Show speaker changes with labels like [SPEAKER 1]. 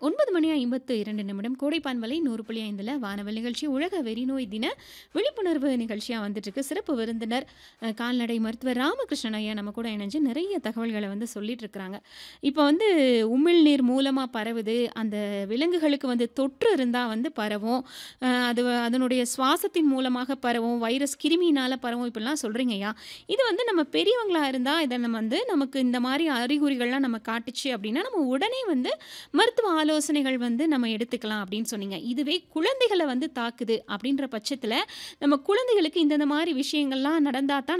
[SPEAKER 1] 9 மணி 52 நிமிடம் கோடைப்பான்மலை 100.5ல வானவல் நிகழ்ச்சி உலக வெறிநோய் தின விழிப்புணர்வு நிகழ்ச்சியா வந்துட்டுருக்கு. சிறப்பு விருந்தினர் அ கால்நடை மருத்துவர் ராமகிருஷ்ணன் ஐயா நம்ம கூட இணைஞ்சு நிறைய தகவல்கள வந்து சொல்லிட்டு இருக்கிறாங்க. இப்போ வந்து உமிழ்நீர் மூலமா பரவுது. அந்த விலங்குகளுக்கு வந்து தொற்று இருந்தா வந்து பரவும். அ அது அதனுடைய சுவாசத்தின் மூலமாக பரவும். வைரஸ் கிருமியினால பரவும் இப்படிலாம் சொல்றீங்க ஐயா. இது வந்து நம்ம பெரியவங்களா இருந்தா இத நம்ம வந்து நமக்கு இந்த மாரி அறிகுறிகள்லாம் நம்ம காட்டுச்சு அப்படின்னா, நம்ம உடனே வந்து மருத்துவ ஆலோசனைகள் வந்து நம்ம எடுத்துக்கலாம் அப்படின்னு சொன்னீங்க. இதுவே குழந்தைகள வந்து தாக்குது அப்படின்ற பட்சத்தில, நம்ம குழந்தைகளுக்கு இந்தந்த மாரி விஷயங்கள்லாம் நடந்தா தான்